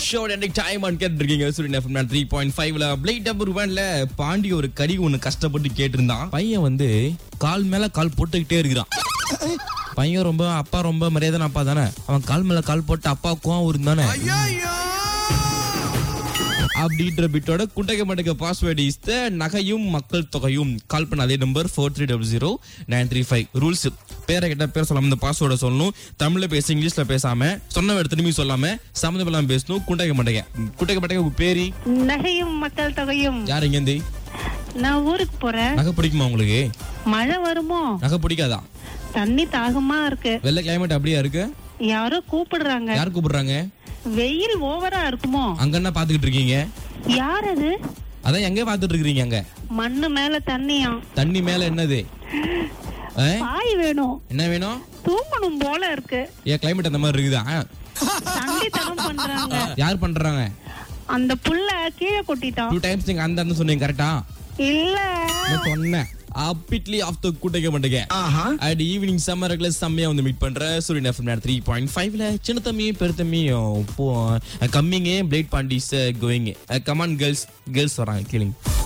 ஷோட் end time and கேட்டுருக்கீங்க Suryan FM three point ஃபைவ்ல played number ஒன்ல பாண்டி ஒரு கறி ஒன்று கஷ்டப்பட்டு கேட்டிருந்தான் பையன் வந்து கால் மேல கால் போட்டுக்கிட்டே இருக்கிறான் பையன் ரொம்ப அப்பா ரொம்ப மரியாதை அப்பா தானே அவன் கால் மேல கால் போட்டு அப்பா கோவம் இருந்தானே அப்படின்ற பிட்டோட குண்டக மண்டக பாஸ்வேர்டு இஸ் த நகையும் மக்கள் தொகையும் கால் பண்ண அதே number four three double zero nine three five rules பேரை கேட்ட பேர் சொல்லாம இந்த பாஸ்வேர்டை சொல்லணும் தமிழ்ல பேச இங்கிலீஷ்ல பேசாம சொன்ன வேறு திரும்பி சொல்லாம சம்மந்தம் இல்லாம பேசணும் குண்டக மண்டக குண்டக மண்டக உங்க பேரி நகையும் மக்கள் தொகையும் யார் இங்கேருந்து நான் ஊருக்கு போறேன் நகை பிடிக்குமா உங்களுக்கு மழை வருமோ நகை பிடிக்காதா தண்ணி தாகமா இருக்கு வெள்ளை கிளைமேட் அப்படியா இருக்கு யாரோ கூப்பிடுறாங்க யார் கூப்பிடுறாங்க வெயில் ஓவரா இருக்குமோ அங்க என்ன பாத்துக்கிட்டு இருக்கீங்க யார் அது அதான் எங்க பாத்துட்டு இருக்கீங்க அங்க மண்ணு மேல தண்ணியா தண்ணி மேல என்னது ஆ? பாய் வேணும் என்ன வேணும் தூங்கணும் போல இருக்கு ஏன் கிளைமேட் அந்த மாதிரி இருக்குதா தண்ணி தரம் பண்றாங்க யார் பண்றாங்க அந்த புள்ள கீழே கொட்டிட்டான் டூ டைம்ஸ் நீங்க அந்த அந்த சொன்னீங்க கரெக்டா இல்ல நான் சொன்னேன் அப்பிட்லி ஆஃப் த கூட்டைக்க மாட்டேங்க அட் ஈவினிங் சம்மர்ல செம்மையா வந்து மீட் பண்ற சூரியன் எஃப்எம் த்ரீ பாயிண்ட் ஃபைவ்ல சின்ன தம்பியும் பெரு தம்பியும் கம்மிங்க பிளேட் பாண்டிஸ் கோயிங் கமான் கேர்ள்ஸ் கேர்ள்ஸ் வராங்க கேளுங்க